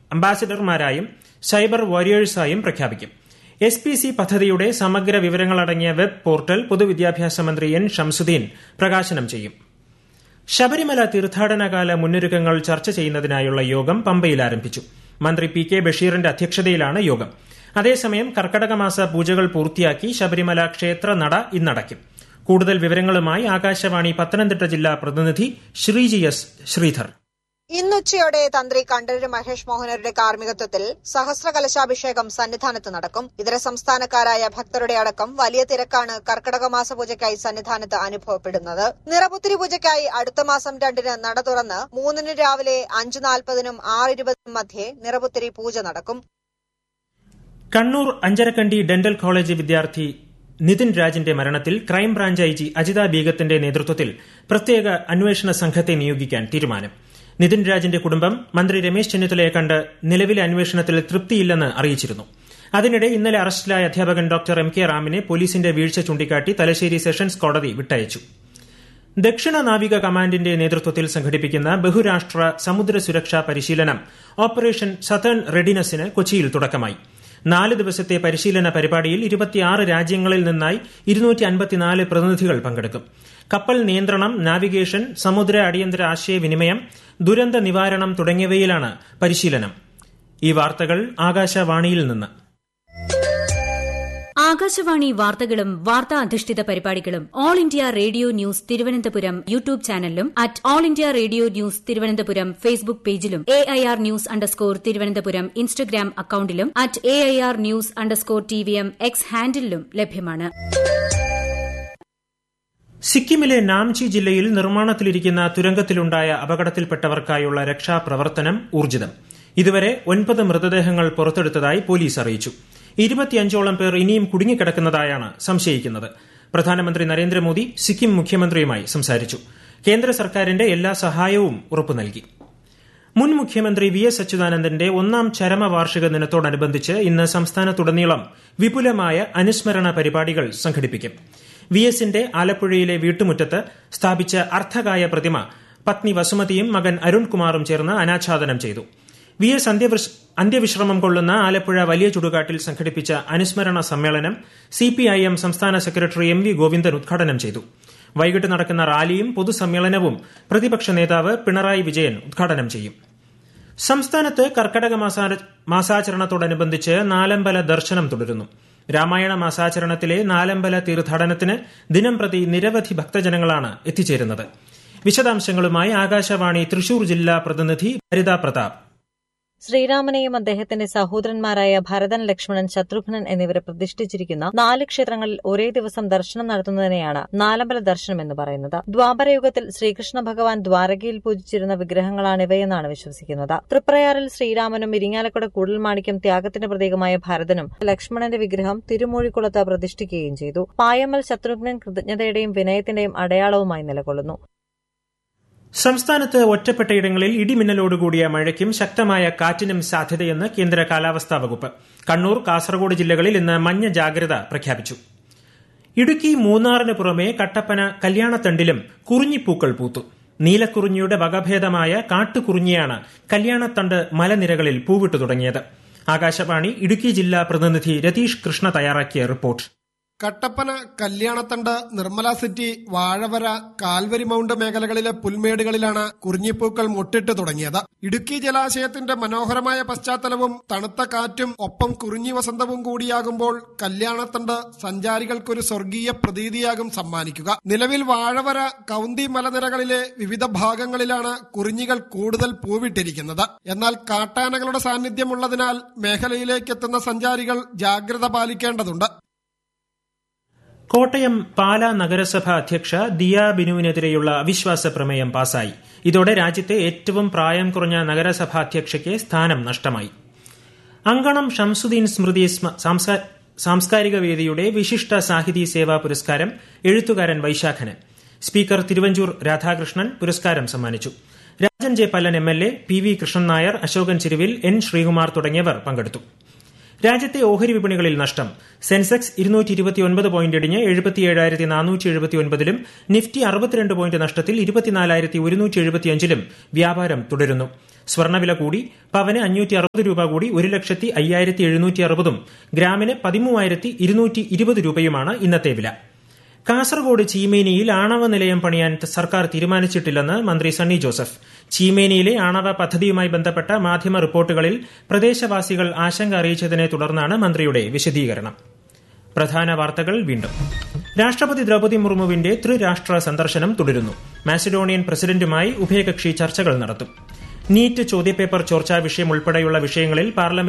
അംബാസിഡർമാരായും cyber വാരിയേഴ്സായും പ്രഖ്യാപിക്കും S P C പദ്ധതിയുടെ സമഗ്ര വിവരങ്ങളടങ്ങിയ വെബ് പോർട്ടൽ പൊതുവിദ്യാഭ്യാസ മന്ത്രി എൻ ഷംസുദ്ദീൻ പ്രകാശനം ചെയ്യും ശബരിമല തീർത്ഥാടനകാല മുന്നൊരുക്കങ്ങൾ ചർച്ച ചെയ്യുന്നതിനായുള്ള യോഗം പമ്പയിൽ ആരംഭിച്ചു മന്ത്രി പി കെ ബഷീറിന്റെ അധ്യക്ഷതയിലാണ് യോഗം അതേസമയം കർക്കടകമാസ പൂജകൾ പൂർത്തിയാക്കി ശബരിമല ക്ഷേത്ര നട ഇന്നടയ്ക്കും കൂടുതൽ വിവരങ്ങളുമായി ആകാശവാണി പത്തനംതിട്ട ജില്ലാ പ്രതിനിധി ശ്രീജി എസ് ശ്രീധർ ഇന്നുച്ചയോടെ തന്ത്രി കണ്ഠരര് മഹേഷ് മോഹനരുടെ കാർമ്മികത്വത്തിൽ സഹസ്ര കലശാഭിഷേകം സന്നിധാനത്ത് നടക്കും ഇതര സംസ്ഥാനക്കാരായ ഭക്തരുടെ അടക്കം വലിയ തിരക്കാണ് കർക്കടക മാസ പൂജയ്ക്കായി സന്നിധാനത്ത് അനുഭവപ്പെടുന്നത് നിറപുത്തിരി പൂജയ്ക്കായി അടുത്ത മാസം രണ്ടിന് നട തുറന്ന് മൂന്നിന് രാവിലെ അഞ്ചു നാൽപ്പതിനും ആറ് ഇരുപതിനും മധ്യേ നിറപുത്തിരി പൂജ നടക്കും കണ്ണൂർ അഞ്ചരക്കണ്ടി ഡെന്റൽ കോളേജ് വിദ്യാർത്ഥി നിതിൻ രാജിന്റെ മരണത്തിൽ ക്രൈംബ്രാഞ്ച് ഐ ജി അജിത ബീഗത്തിന്റെ നേതൃത്വത്തിൽ പ്രത്യേക അന്വേഷണ സംഘത്തെ നിയോഗിക്കാൻ തീരുമാനം നിതിൻ രാജിന്റെ കുടുംബം മന്ത്രി രമേശ് ചെന്നിത്തലയെ കണ്ട് നിലവിലെ അന്വേഷണത്തിൽ തൃപ്തിയില്ലെന്ന് അറിയിച്ചിരുന്നു അതിനിടെ ഇന്നലെ അറസ്റ്റിലായ അധ്യാപകൻ ഡോക്ടർ എം കെ റാമിനെ പോലീസിന്റെ വീഴ്ച ചൂണ്ടിക്കാട്ടി തലശ്ശേരി സെഷൻസ് കോടതി വിട്ടയച്ചു ദക്ഷിണ നാവിക കമാൻഡിന്റെ നേതൃത്വത്തിൽ സംഘടിപ്പിക്കുന്ന ബഹുരാഷ്ട്ര സമുദ്ര സുരക്ഷാ പരിശീലനം ഓപ്പറേഷൻ സതേൺ റെഡിനസിന് കൊച്ചിയിൽ തുടക്കമായി നാല് ദിവസത്തെ പരിശീലന പരിപാടിയിൽ ഇരുപത്തിയാറ് രാജ്യങ്ങളിൽ നിന്നായി ഇരുന്നൂറ്റി അൻപത്തിനാല് പ്രതിനിധികൾ പങ്കെടുക്കും കപ്പൽ നിയന്ത്രണം നാവിഗേഷൻ സമുദ്ര അടിയന്തര ആശയവിനിമയം ദുരന്ത നിവാരണം തുടങ്ങിയവയിലാണ് പരിശീലനം ഈ വാർത്തകൾ ആകാശവാണിയിൽ നിന്ന് ആകാശവാണി വാർത്തകളും വാർത്താ അധിഷ്ഠിത പരിപാടികളും all India radio news Thiruvananthapuram YouTube ചാനലിലും at all India radio news Thiruvananthapuram Facebook പേജിലും A I R news underscore Thiruvananthapuram Instagram അക്കൌണ്ടിലും at A I R news underscore T V M X ഹാൻഡിലും ലഭ്യമാണ് സിക്കിമിലെ നാംചി ജില്ലയിൽ നിർമ്മാണത്തിലിരിക്കുന്ന തുരങ്കത്തിലുണ്ടായ അപകടത്തിൽപ്പെട്ടവർക്കായുള്ള രക്ഷാപ്രവർത്തനം ഊർജിതം ഇതുവരെ ഒൻപത് മൃതദേഹങ്ങൾ പുറത്തെടുത്തതായി പോലീസ് അറിയിച്ചു ഇരുപത്തിയഞ്ചോളം പേർ ഇനിയും കുടുങ്ങിക്കിടക്കുന്നതായാണ് സംശയിക്കുന്നത് പ്രധാനമന്ത്രി നരേന്ദ്രമോദി സിക്കിം മുഖ്യമന്ത്രിയുമായി സംസാരിച്ചു കേന്ദ്ര സർക്കാരിന്റെ എല്ലാ സഹായവും ഉറപ്പു നൽകി മുൻ മുഖ്യമന്ത്രി വി എസ് അച്യുതാനന്ദന്റെ ഒന്നാം ചരമവാർഷിക ദിനത്തോടനുബന്ധിച്ച് ഇന്ന് സംസ്ഥാനത്തുടനീളം വിപുലമായ അനുസ്മരണ പരിപാടികൾ സംഘടിപ്പിക്കും വി എസിന്റെ ആലപ്പുഴയിലെ വീട്ടുമുറ്റത്ത് സ്ഥാപിച്ച അർദ്ധകായ പ്രതിമ പത്നി വസുമതിയും മകൻ അരുൺകുമാറും ചേർന്ന് അനാച്ഛാദനം ചെയ്തു വി എസ് അന്ത്യവിശ്രമം കൊള്ളുന്ന ആലപ്പുഴ വലിയ ചുടുകാട്ടിൽ സംഘടിപ്പിച്ച അനുസ്മരണ സമ്മേളനം സിപിഐഎം സംസ്ഥാന സെക്രട്ടറി എം വി ഗോവിന്ദൻ ഉദ്ഘാടനം ചെയ്തു വൈകിട്ട് നടക്കുന്ന റാലിയും പൊതുസമ്മേളനവും പ്രതിപക്ഷ നേതാവ് പിണറായി വിജയൻ ഉദ്ഘാടനം ചെയ്യും സംസ്ഥാനത്ത് കർക്കടക മാസാചരണത്തോടനുബന്ധിച്ച് നാലമ്പല ദർശനം തുടരുന്നു രാമായണ മാസാചരണത്തിലെ നാലമ്പല തീർത്ഥാടനത്തിന് ദിനംപ്രതി നിരവധി ഭക്തജനങ്ങളാണ് എത്തിച്ചേരുന്നത് വിശദാംശങ്ങളുമായി ആകാശവാണി തൃശൂർ ജില്ലാ പ്രതിനിധി ഭരിത പ്രതാപ് ശ്രീരാമനെയും അദ്ദേഹത്തിന്റെ സഹോദരന്മാരായ ഭരതൻ ലക്ഷ്മണൻ ശത്രുഘ്നൻ എന്നിവരെ പ്രതിഷ്ഠിച്ചിരിക്കുന്ന നാല് ക്ഷേത്രങ്ങളിൽ ഒരേ ദിവസം ദർശനം നടത്തുന്നതിനെയാണ് നാലമ്പല ദർശനം എന്ന് പറയുന്നത് ദ്വാപരയുഗത്തിൽ ശ്രീകൃഷ്ണ ഭഗവാൻ ദ്വാരകയിൽ പൂജിച്ചിരുന്ന വിഗ്രഹങ്ങളാണിവയെന്നാണ് വിശ്വസിക്കുന്നത് തൃപ്രയാറിൽ ശ്രീരാമനും ഇരിങ്ങാലക്കുട കൂടൽമാണിക്യം ത്യാഗത്തിന്റെ പ്രതീകമായ ഭരതനും ലക്ഷ്മണന്റെ വിഗ്രഹം തിരുമൂഴിക്കുളത്ത് പ്രതിഷ്ഠിക്കുകയും ചെയ്തു പായമ്മൽ ശത്രുഘ്നൻ കൃതജ്ഞതയുടെയും വിനയത്തിന്റെയും അടയാളവുമായി നിലകൊള്ളുന്നു സംസ്ഥാനത്ത് ഒറ്റപ്പെട്ടയിടങ്ങളിൽ ഇടിമിന്നലോടുകൂടിയ മഴയ്ക്കും ശക്തമായ കാറ്റിനും സാധ്യതയെന്ന് കേന്ദ്ര കാലാവസ്ഥാ വകുപ്പ് കണ്ണൂർ കാസർഗോഡ് ജില്ലകളിൽ ഇന്ന് മഞ്ഞ ജാഗ്രത പ്രഖ്യാപിച്ചു ഇടുക്കി മൂന്നാറിന് പുറമെ കട്ടപ്പന കല്യാണത്തണ്ടിലും കുറിഞ്ഞിപ്പൂക്കൾ പൂത്തു നീലക്കുറിഞ്ഞിയുടെ വകഭേദമായ കാട്ടുകുറിഞ്ഞിയാണ് കല്യാണത്തണ്ട് മലനിരകളിൽ പൂവിട്ടു തുടങ്ങിയത് ആകാശവാണി ഇടുക്കി ജില്ലാ പ്രതിനിധി രതീഷ് കൃഷ്ണ തയ്യാറാക്കിയ report Kattappana Kalyanathandu Nirmala city Vazhavara Calvary mount മേഖലകളിലെ പുൽമേടുകളിലാണ് കുറിഞ്ഞിപ്പൂക്കൾ മുട്ടിട്ട് തുടങ്ങിയത് ഇടുക്കി ജലാശയത്തിന്റെ മനോഹരമായ പശ്ചാത്തലവും തണുത്ത കാറ്റും ഒപ്പം കുറിഞ്ഞി വസന്തവും കൂടിയാകുമ്പോൾ കല്യാണത്തണ്ട് സഞ്ചാരികൾക്കൊരു സ്വർഗീയ പ്രതീതിയാകും സമ്മാനിക്കുക നിലവിൽ വാഴവര കൗന്തി മലനിരകളിലെ വിവിധ ഭാഗങ്ങളിലാണ് കുറിഞ്ഞികൾ കൂടുതൽ പൂവിട്ടിരിക്കുന്നത് എന്നാൽ കാട്ടാനകളുടെ സാന്നിധ്യമുള്ളതിനാൽ മേഖലയിലേക്ക് എത്തുന്ന സഞ്ചാരികൾ ജാഗ്രത പാലിക്കേണ്ടതുണ്ട് കോട്ടയം പാലാ നഗരസഭ അധ്യക്ഷ ദിയ ബിനുവിനെതിരെയുള്ള അവിശ്വാസ പ്രമേയം പാസായി ഇതോടെ രാജ്യത്തെ ഏറ്റവും പ്രായം കുറഞ്ഞ നഗരസഭാ അധ്യക്ഷയ്ക്ക് സ്ഥാനം നഷ്ടമായി അങ്കണം ഷംസുദ്ദീൻ സ്മൃതി സാംസ്കാരിക വേദിയുടെ വിശിഷ്ട സാഹിതി സേവാ പുരസ്കാരം എഴുത്തുകാരൻ വൈശാഖന് സ്പീക്കർ തിരുവഞ്ചൂർ രാധാകൃഷ്ണൻ പുരസ്കാരം സമ്മാനിച്ചു Rajan J Pallan M L A P V Krishnan Nair Asokan Charuvil N Sreekumar തുടങ്ങിയവർ പങ്കെടുത്തു രാജ്യത്തെ ഓഹരി വിപണികളിൽ നഷ്ടം സെൻസെക്സ് ഇരുന്നൂറ്റി ഇരുപത്തിയൊൻപത് പോയിന്റ് ഇടിഞ്ഞ് എഴുപത്തിയേഴായിരത്തി നാനൂറ്റി എഴുപത്തിയൊൻപതിലും നിഫ്റ്റി അറുപത്തിരണ്ട് പോയിന്റ് നഷ്ടത്തിൽ ഇരുപത്തിനാലായിരത്തി ഒരുന്നൂറ്റി എഴുപത്തിയഞ്ചിലും വ്യാപാരം തുടരുന്നു സ്വർണ്ണവില കൂടി പവന് അഞ്ഞൂറ്റി അറുപത് രൂപ കൂടി ഒരു ലക്ഷത്തി അയ്യായിരത്തി എഴുന്നൂറ്റി അറുപതും ഗ്രാമിന് പതിമൂവായിരത്തി ഇരുന്നൂറ്റി ഇരുപത് രൂപയുമാണ് ഇന്നത്തെ വില കാസർഗോഡ് ചീമേനിയിൽ ആണവ നിലയം പണിയാൻ സർക്കാർ തീരുമാനിച്ചിട്ടില്ലെന്ന് മന്ത്രി സണ്ണി ജോസഫ് ചീമേനിയിലെ ആണവ പദ്ധതിയുമായി ബന്ധപ്പെട്ട മാധ്യമ റിപ്പോർട്ടുകളിൽ പ്രദേശവാസികൾ ആശങ്ക അറിയിച്ചതിനെ തുടർന്നാണ് മന്ത്രിയുടെ വിശദീകരണം പ്രധാന വാർത്തകൾ വീണ്ടും രാഷ്ട്രപതി ദ്രൌപതി മുർമുവിന്റെ ത്രിരാഷ്ട്ര സന്ദർശനം തുടരുന്നു മാസിഡോണിയൻ പ്രസിഡന്റുമായി ഉഭയകക്ഷി ചർച്ചകൾ നടത്തും നീറ്റ് ചോദ്യപേപ്പർ ചോർച്ചാ വിഷയം ഉൾപ്പെടെയുള്ള വിഷയങ്ങളിൽ പാർലമെന്റ്